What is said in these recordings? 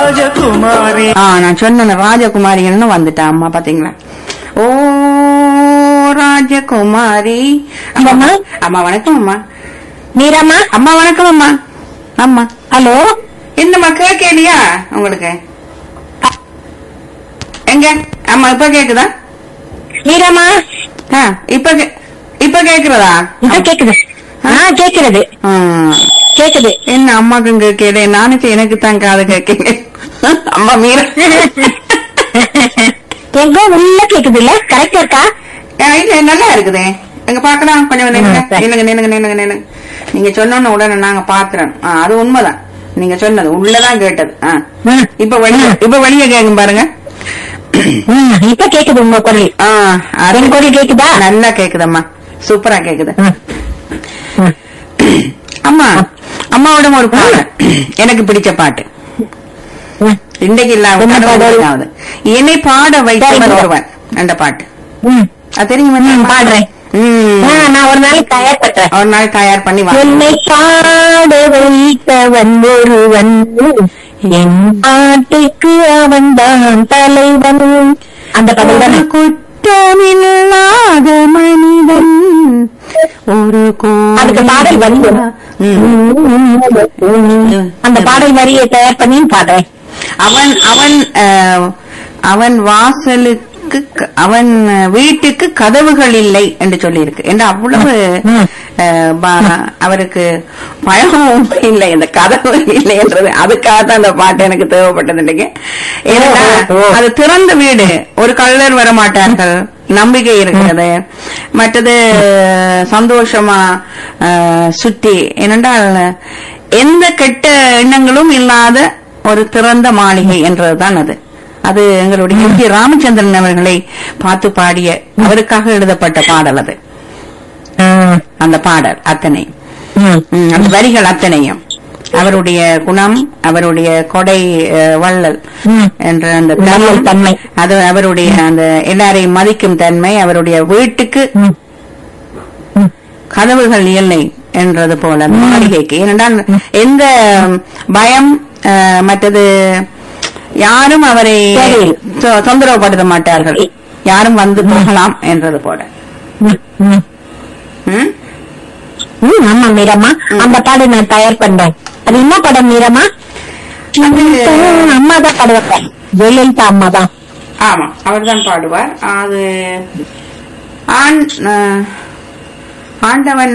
ராஜகுமாரி ஆ நான் சொன்ன ராஜகுமாரின்னு வந்துட்டா அம்மா பாத்தீங்களா ஓ ராஜகுமாரி அம்மா அம்மா. அம்மா வணக்கம் அம்மா மீராமா அம்மா வணக்கம் அம்மா அம்மா ஹலோ என்னம்மா கேட்கலையா உங்களுக்கு எங்க அம்மா இப்ப கேக்குதா மீராமா ஆ, இப்ப கே- இப்ப கேக்குறதா இப்ப கேக்குது ஆ கேக்குறது ஆ, கேக்குது என்ன அம்மாக்கும் கேட்கல நானும் சரி, எனக்கு தான் காது கேட்கல அம்மா மீரா எங்க உள்ள கேக்குது இல்ல கரெக்டா இருக்கா ஆ, இல்ல நல்லா இருக்குதே எங்க பாக்கலாம் கொஞ்சம் நின்னுங்க ம், சரி. நின்னுங்க நின்னுங்க நின்னுங்க நின்னுங்க நீங்க சொன்ன உடனே நாங்க பாத்துறோம் ஆ, அது உண்மைதான் நீங்க சொன்னது உள்ளதான் கேட்டது ஆ. ம். இப்ப வெளிய இப்ப வெளிய கேக்கும் பாருங்க ம், இப்ப கேக்குது உங்க குரல் ஆ, அது என் குரல் கேக்குதா நல்லா கேக்குதம்மா சூப்பரா கேக்குது ம். ம். அம்மா அம்மாவோட ஒரு பாட்டு எனக்கு பிடிச்ச பாட்டு ம். இன்றைக்கு என்ன பாடல்? இல்லாத என்னை பாட வைத்தவர் சரிங்க. ஒருவன் அந்த பாட்டு ம். அது தெரியுமா ம், பாடுறேன். ம். ஆ, நான் ஒரு நாளைக்கு தயார் பண்றேன் ஒரு நாள் தயார் பண்ணி வா என்னை பாட வைத்தவன் ஒருவன் என் பாட்டுக்கு அவன் தான் தலைவன் அந்த பாடல் தானே குற்றமில்லாத மனிதன் ஒரு அதுக்கு பாடல் வரி வரும். அந்த பாடல் வரியை தயார் பண்ணி பாடுறேன் அவன் அவன் அஹ், அவன் வாசலுக்கு க- அவன் வீட்டுக்கு கதவுகள் இல்லை என்று சொல்லியிருக்கு என்று அவ்வளவு ம். அஹ், ப- அவருக்கு பழகவும் இல்லை இந்த கதவு இல்லை என்றது அதுக்காக தான் அந்த பாட்டு எனக்கு தேவைப்பட்டது இன்னைக்கு ஏன்னா ஓ, ஓ. அது திறந்த வீடு ஒரு கள்ளர் வர மாட்டார்கள் நம்பிக்கை இருக்கிறது மற்றது சந்தோஷமா அஹ், சுத்தி ஏனென்றால் எந்த கெட்ட எண்ணங்களும் இல்லாத ஒரு திறந்த மாளிகை என்றதுதான் அது அது எங்களுடைய எம் ஜி ராமச்சந்திரன் அவர்களை பார்த்து பாடிய அவருக்காக எழுதப்பட்ட பாடல் அது அந்த பாடல் அத்தனை ம். ம், அந்த வரிகள் அத்தனையும் அவருடைய குணம் அவருடைய கொடை அஹ், வள்ளல் ம். என்ற அந்த வள்ளல் தன்மை. அது அவருடைய அந்த எல்லாரையும் மதிக்கும் தன்மை அவருடைய வீட்டுக்கு ம். ம். கதவுகள் இல்லை என்றது போல அந்த மாளிகைக்கு ஏனென்றால் எந்த பயம் அஹ், மற்றது யாரும் அவரை சரி. தொ- தொந்தரவுப்படுத்த மாட்டார்கள் யாரும் வந்து போகலாம் என்றது போல ம். ம். ம்? ம், ஆமா மீரம்மா அந்த பாடல் நான் தயார் பண்றேன் அது என்ன படம் மீரம்மா அது- அம்மா தான் பாடுவாங்க ஜெயலலிதா அம்மா தான் ஆமா அவர்தான் பாடுவார் அது ஆண் அஹ், ஆண்டவன்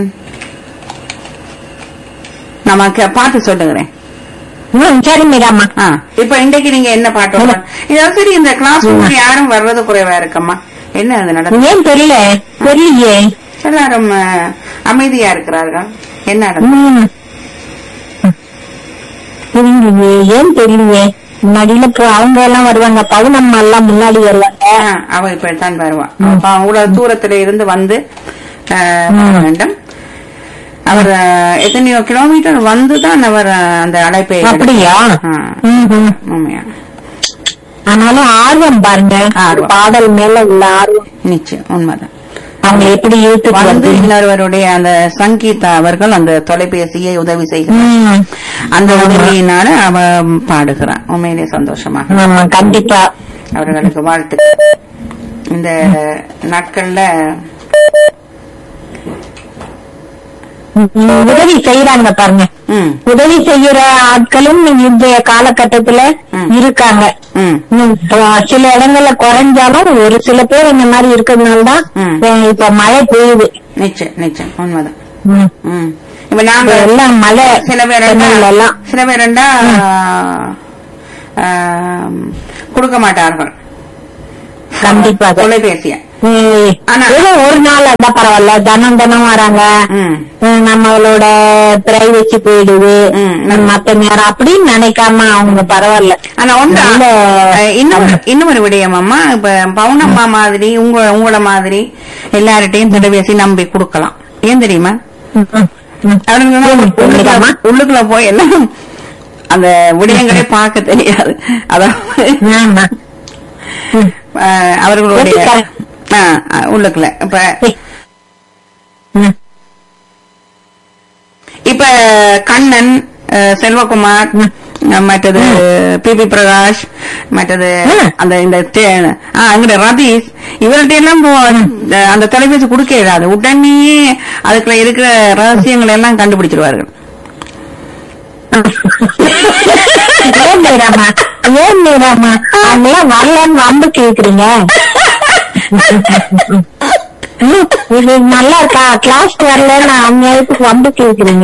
நமக்கு பாட்டு சொல்லுகிறேன் ம், சரி மீராம்மா ஆ, இப்ப இன்றைக்கு நீங்க என்ன பாட்டு பாடு- இதாவது சரி இந்த கிளாஸ் யாரும் வர்றது குறைவா இருக்கம்மா என்ன அது நடந்தது ஏன் தெரியல தெரியலையே எல்லாரும் அஹ், அமைதியா இருக்கிறார்கள் என்ன நடந்தது ம். தெரியலையே ஏன் தெரியலையே முன்னாடியில இப்போ அவங்க எல்லாம் வருவாங்க பவுனம்மா எல்லாம் முன்னாடி வருவாங்க ஆ, அவ இப்படித்தான் வருவான் அப்ப அவ்வளவு தூரத்துல இருந்து வந்து அஹ், ம். வேண்டும் அவர் அஹ், எத்தனையோ கிலோமீட்டர் வந்துதான் அவர் அஹ், அந்த அழைப்பை அப்படியா ஆ. ம், ம். உண்மையா ஆனாலும் ஆர்வம் பாருங்க ஆர்வம். பாடல் மேல உள்ள ஆர்வம் நிச்சயம் உண்மைதான் அவங்க எப்படி இழுத்துட்டு வந்து வந்து இன்னொருவருடைய அந்த சங்கீதா அவர்கள் அந்த தொலைபேசியை உதவி செய்கிறார் ம். அந்த உதவியினால அவ பாடுகிறான் உண்மையிலே சந்தோஷமாக ஆமா கண்டிப்பா அவர்களுக்கு வாழ்த்து இந்த நாட்கள்ல ம், உதவி செய்யறாங்க பாருங்க ம் உதவி செய்யற ஆட்களும் இன்றைய காலகட்டத்துல ம். இருக்காங்க ம் ம், இப்போ சில இடங்கள்ல குறைஞ்சாலும் ஒரு சில பேர் இந்த மாதிரி இருக்கிறதுனால தான் ம். அஹ் இப்ப மழை பெய்யுது நிச்சயம் நிச்சயம் உண்மைதான் ம். ம் இப்ப நாங்க இப்ப எல்லாம் மழை சில பேர் சென்னையில எல்லாம் சில பேர் கொடுக்க மாட்டார்கள் கண்டிப்பா அது. தொலைபேசிய ம். ஆனா- ஏதோ ஒரு நாள் அதான் பரவாயில்ல தினம் தினம் வராங்க ம் ம், நம்மளோட பிரைவசி போயிடுது ம். ம், மத்த நேரம் அப்படின்னு நினைக்காம அவங்க பரவாயில்ல ஆனா ஒன்றா நல்ல- அஹ், இன்னொரு இன்னொரு விடயம் அம்மா இப்ப பவுனம்மா மாதிரி உங்க உங்கள மாதிரி எல்லார்ட்டையும் தொலைபேசி நம்பி கொடுக்கலாம் ஏன் தெரியுமா ம், ம், ம். அவனுங்க ம், உள்ளுக்குள்ள புரியுதாம்மா? உள்ளுக்குள்ள போய் எல்லாம் அந்த விடயங்களே பார்க்க தெரியாது அதாவது ஆமா. ம். அஹ், அவர்களுடைய எப்படி ஆ, அஹ், உள்ளுக்குள்ள இப்ப ம். இப்ப கண்ணன் அஹ், செல்வகுமார் ம். அஹ் மற்றது பிபி பிரகாஷ் மற்றது ம். அந்த இந்த தே- ஆ, அங்கிட்ட ரதீஷ் இவர்கிட்ட எல்லாம் போ- அஹ் அந்த தொலைபேசி கொடுக்க இயலாது உடனே அதுக்குள்ள இருக்கிற ரகசியங்களை எல்லாம் கண்டுபிடிச்சிருவார்கள் ஏன் மீராமா ஏன் மீராமா அதெல்லாம் வரலன்னு வம்பு கேக்குறீங்க ம், இது நல்லா இருக்கா கிளாஸ் வரலன்னு அந்நியாயத்துக்கு வம்பு கேக்குறீங்க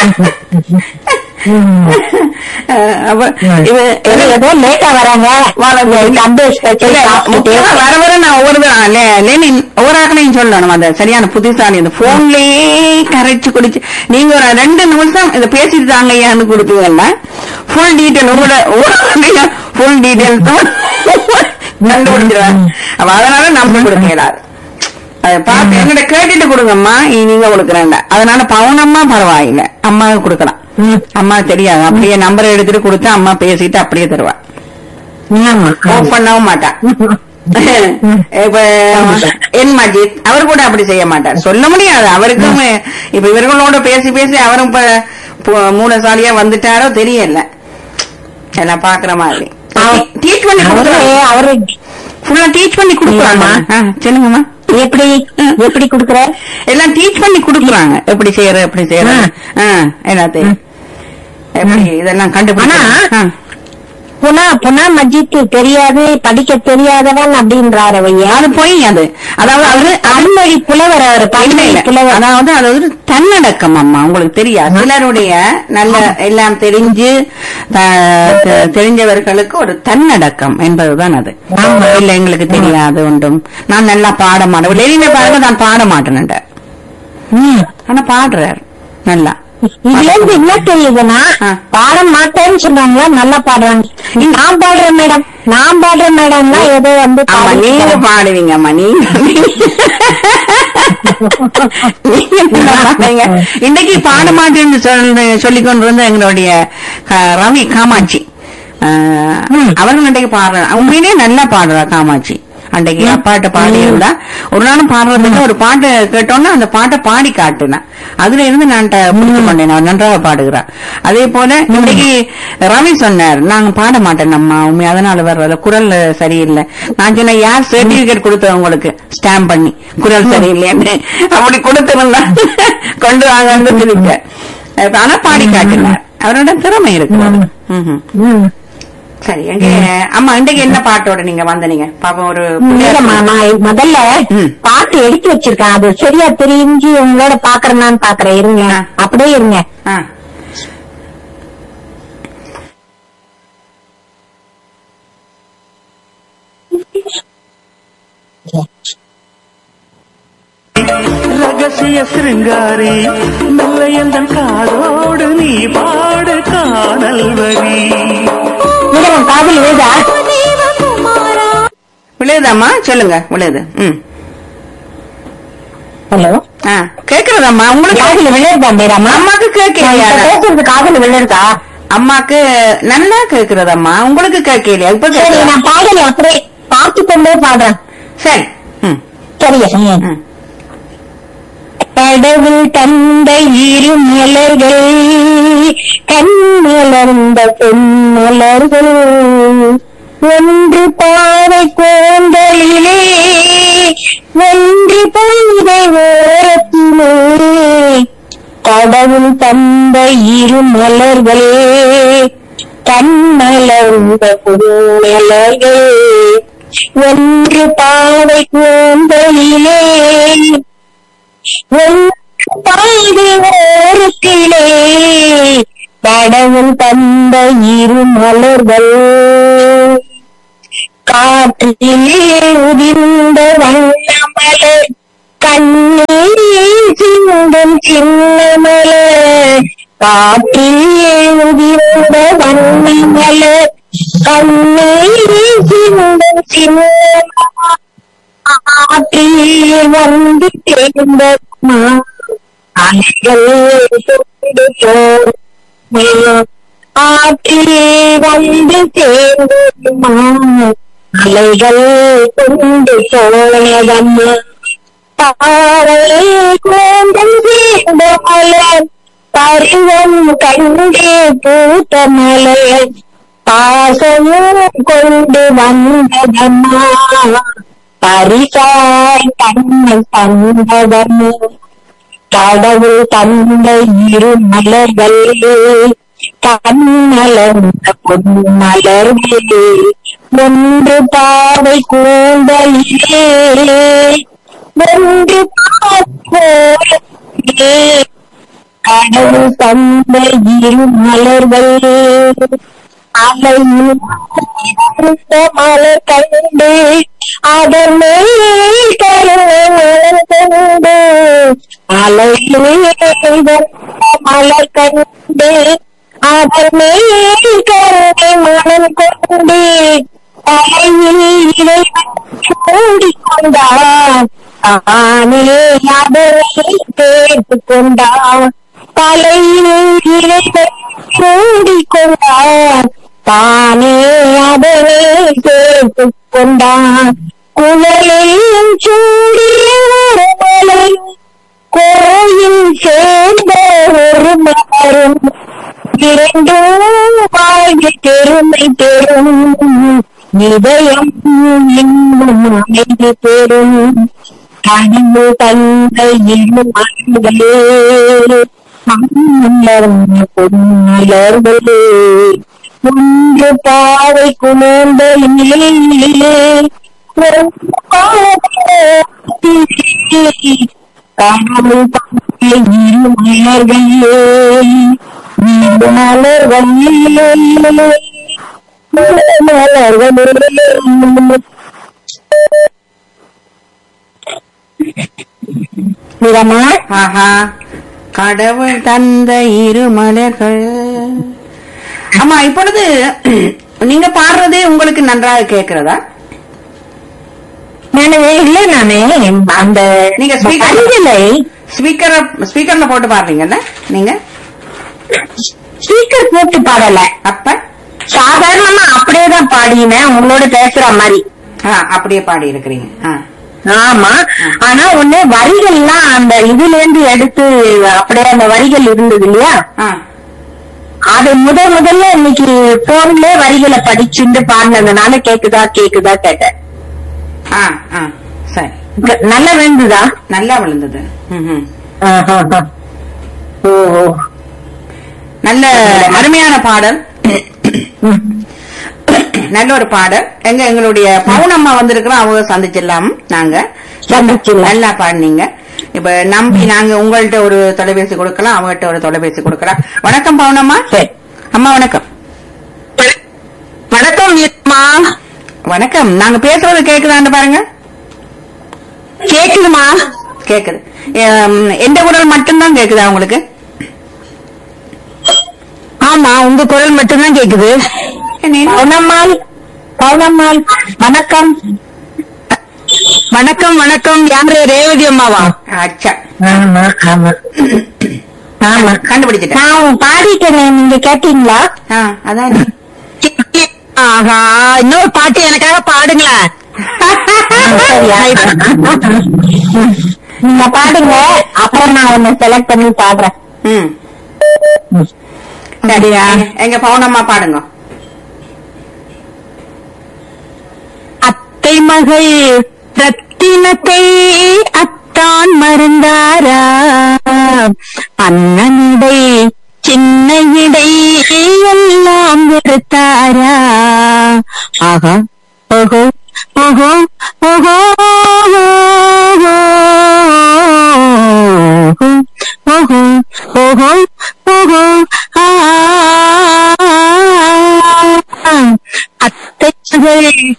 ம். அஹ் அப்ப இவ இது ஏதோ லேட்டா வராங்க கம்பேஷ் இல்ல, முக்கியமா வர வர நான் ஒவ்வொரு தடவை, லே- லேனின் ஒவ்வொரு ஆக்களையும் சொல்லணும் அந்த சரியான புத்திசாலி இந்த போன்லயே கரைச்சு குடிச்சு நீங்க ஒரு ரெண்டு நிமிஷம் இதை பேசிட்டு தாங்க ஐயான்னு கொடுத்தீங்கன்னா ஃபுல் டீட்டெயில் உங்களோட ஃபுல் டீட்டெயில் கண்டுபிடிச்சிருவேன் அப்ப அதனால நம்ம கொடுக்க இயலாது அதை பார்த்து என்கிட்ட கேட்டுட்டு கொடுங்கம்மா இ- நீங்க கொடுக்குறேன் அதனால பவுனம்மா பரவாயில்லை அம்மாவுக்கு கொடுக்கலாம் அம்மா தெரியாது அப்படியே நம்பர் எடுத்துட்டு கொடுத்து அம்மா பேசிட்டு அப்படியே தருவா ஆஃப் பண்ணவும் மாட்டா இப்ப என் மஜித் அவர் கூட அப்படி செய்ய மாட்டார் சொல்ல முடியாது அவருக்கும் இப்ப இவர்களோட பேசி பேசி அவரும் இப்ப பு- மூலசாலியா வந்துட்டாரோ தெரியல எல்லாம் பாக்குற மாதிரி டீச் பண்ணி அவரு கொடுக்குறாங்க அவரு ஃபுல்லா டீச் பண்ணி கொடுக்குறாங்க ஆ, சொல்லுங்கம்மா எப்படி எப்படி குடுக்குற எல்லாம் டீச் பண்ணி கொடுக்குறாங்க எப்படி செய்யற எப்படி செய்யற ஆ, எல்லாத்தையும் எப்படி இதெல்லாம் கண்டுபிடிச்சா ஆனா, புனா புனா மஜித்து தெரியாது படிக்க தெரியாதவன் அப்படின்றாரு ஐயா அது பொய் அது அதாவது அவரு அருள்மொழி புலவர் அவர் இல்ல, பன்மொழி இல்ல. புலவர் அதாவது அது ஒரு தன்னடக்கம் அம்மா உங்களுக்கு தெரியாது சிலருடைய நல்ல எல்லாம் தெரிஞ்சு த- தெ- தெரிஞ்சவர்களுக்கு ஒரு தன்னடக்கம் என்பதுதான் அது ஆமா. இல்ல எங்களுக்கு தெரியாது ஒன்றும் நான் நல்லா பாட மாட்டேன் வெளியில பாருங்க நான் பாட மாட்டேன் ம். ஆனா பாடுறார் நல்லா இதுல இருந்து என்ன தெரியுதுன்னா ஆ. பாட மாட்டேன்னு சொன்னாங்களா நல்லா பாடுறாங்க நான் பாடுறேன் மேடம் நான் பாடுறேன் மேடம்னா ஏதோ வந்து ஆமா பாடிட்டு நீங்க போறாங்க. பாடுவீங்க அம்மா நீங்க நீங்க நல்லா பாடுவீங்க. இன்னைக்கு பாட மாட்டேன்னு சொல்லி சொல்லி கொண்டு இருந்த எங்களுடைய க- ரவி காமாட்சி ஆஹ், அவர்கள் இன்றைக்கு பாடுற உண்மையிலேயே நல்லா பாடுறா காமாட்சி அன்றைக்கு அப்பாட்ட பாடி இருந்தா ஒரு நாளும் பாடுறதுக்கு ஒரு பாட்டு கேட்டோன்னா அந்த பாட்டை பாடி காட்டுனா அதுல இருந்து நான் ட- புரிந்து கொண்டேன் அவர் நன்றாக பாடுகிறா அதே போல இன்னைக்கு ரவி சொன்னார் நாங்க பாட மாட்டேன் அம்மா உண்மை அதனால வர்றத குரல் சரியில்லை நான் சொன்னேன் யார் சர்டிபிகேட் கொடுத்த உங்களுக்கு ஸ்டாம்ப் பண்ணி குரல் சரியில்லைன்னு அப்படி கொடுத்திருந்தா கொண்டு வாங்கன்னு சொல்லிட்டேன் இப்ப ஆனா பாடி காட்டினார் அவரோட திறமை இருக்கு ம்ஹும். ம். சரி எங்க அம்மா இன்றைக்கு என்ன பாட்டோட நீங்க வந்தீங்க பாப்போம் ஒரு இல்லம்மா, நான் முதல்ல ம். பாட்டு எடுத்து வச்சிருக்கேன் அது சரியா தெரிஞ்சு உங்களோட பாக்குறேன்னு பாக்குறேன் இருங்க ஆ. அப்படியே இருங்க ஆ. ரகசிய சிருங்காரி மெல்ல எந்தன் காதோடு நீ பாடு காதல் வரி இதெல்லாம் காதல் விழுதா விழுதுதாம்மா சொல்லுங்க விழுது ம் ஹலோ ஆ கேக்குறதாம்மா உங்களுக்கு காதல் விழுதா மீராமா அம்மாக்கு கேட்கலையா பேசுறது காதல் விழுதா அம்மாக்கு நல்லா கேக்குறதம்மா உங்களுக்கு கேட்கலையா இப்ப சரி கேக்குதா? நான் பாடல அப்படியே பார்த்து கொண்டே பாடுறேன் சரி ம் சரியா ம். கடவுள் தந்த இரு மலர்கள் கண்மலர்ந்த பொன்மலர்கள் ஒன்று பாவை கோந்தலிலே ஒன்று பொய்தை ஓரத்திலே கடவுள் தந்த இரு மலர்களே கண்மலர்ந்த பொன்மலர்கள் ஒன்று பாவை கோந்தலிலே பாடு ஓரத்திலே கடவுள் தந்த இரு மலர்கள் காற்றிலே உதிர்ந்த வண்ணமலர் கண்ணீர் சிந்தும் சின்ன மலர் காற்றிலே உதிர்ந்த வண்ணமலர் கண்ணீர் சிந்தும் சின்ன மலர் ஆற்றில் வந்து சேர்ந்த அலைகள் கொண்டு போகும். ஆற்றில் வந்து சேர்ந்த அலைகள் கொண்டு போனதம்மா பாறை கோந்தம் சேர்ந்த மலர் பருவம் கண்டு பூத்த மலை பாசமும் கொண்டு வந்ததம்மா பரிசாய் தன்னை தந்ததம்மா கடவுள் தந்த இரு மலர்கள் கண்மலர்ந்த பொன்மலர்களே ஒன்று பாவை கூந்தலிலே ஒன்று பாவே கடவுள் தந்த இரு மலர்கள் அலையில் மலர் கண்டு அதன் மேல் கருணை மலர் கண்டு அலையில் மலர் கண்டு அதன் மேல் கருணை மலர் கொண்டு தலையில் இறைவன் சூடிக்கொண்டார் ஆனே அதனை கேட்டுக் கொண்டார் தலையில் இறைவன் சூடிக்கொண்டார் தானே அதனை கேட்டுக் கொண்டார் குழலில் சூடிய ஒரு மலை கோயில் சேர்ந்த ஒரு மலரும் இரண்டும் வாழ்வு பெருமை பெறும் இதயம் இன்னும் அமைதி பெறும் கனிவு தந்த இரு மலர்களே மலர்ந்த பொன்மலர்களே ஒன்று பாவை குணர்ந்த நிலையிலே கடவுள் தந்த இரு மலர்களே இரு மலர்களே மலர்களே நிறமா ஆஹா கடவுள் தந்த இரு மலர்கள் ஆமா இப்பொழுது நீங்க பாடுறதே உங்களுக்கு நன்றாக கேட்கிறதா நானு இல்ல நானே அந்த நீங்க speaker- அஞ்சலை ஸ்பீக்கர் ஸ்பீக்கர்ல போட்டு பாடுறீங்கல்ல நீங்க ஸ்பீக்கர் போட்டு பாடல அப்ப சாதாரணமா அப்படியேதான் பாடினேன் உங்களோட பேசுற மாதிரி ஆ, அப்படியே பாடி இருக்கிறீங்க ஆ. ஆமா ஆனா ஒண்ணு வரிகள்லாம் அந்த இதுல இருந்து எடுத்து அப்படியே அந்த வரிகள் இருந்தது இல்லையா ஆ. அது முத முதல்ல இன்னைக்கு போன்ல வரிகளை படிச்சுட்டு பாடினதுனால கேக்குதா கேக்குதா கேட்டேன் ஆ, ஆ. சரி க- நல்லா விழுந்துதா நல்லா விழுந்தது ம்ஹும். ஆஹாஹா. ஓ ஓ. நல்ல அருமையான பாடல் ம். நல்ல ஒரு பாடல் எங்க எங்களுடைய பவுனம்மா வந்திருக்கிறோம் அவங்க சந்திச்சிடலாம் நாங்க சந்திச்சிடலாம். நல்லா பாடினீங்க இப்ப நம்பி நாங்க உங்கள்ட்ட ஒரு தொலைபேசி கொடுக்கலாம் அவங்கள்ட்ட ஒரு தொலைபேசி கொடுக்கலாம் வணக்கம் பவுனம்மா சரி. அம்மா வணக்கம் வணக்கம் வீரம்மா வணக்கம் நாங்க பேசுறது கேக்குதான்னு பாருங்க கேக்குதுமா கேக்குது எம், எந்த குரல் மட்டும்தான் கேக்குதா உங்களுக்கு ஆமா உங்க குரல் மட்டும்தான் கேக்குது என்ன? பௌனம்மாள் பௌனம்மாள் வணக்கம் வணக்கம் வணக்கம் யாரு ரேவதி அம்மாவா அச்சா ஆமா ஆமா ஆமா கண்டுபிடிச்சிட்டேன் நான் பாடிட்டேனே நீங்க கேட்டீங்களா ஆ, அதான் ஆஹா இன்னொரு பாட்டு எனக்காக பாடுங்களேன் நீங்க பாடுங்க அப்புறம் நான் உன்னை செலக்ட் பண்ணி பாடுறேன் ம் சரியா எங்க பவுனம்மா பாடுங்க அத்தை மகள் ரத்தினத்தை அத்தான் மருந்தாரா அண்ணனிடை சின்ன இடை எல்லாம் வெறுத்தாரா ஆகா ஓஹோ ஓஹோ ஓஹோ ஓஹோ ஓஹோ ஓஹோ ஆ அத்தைகள்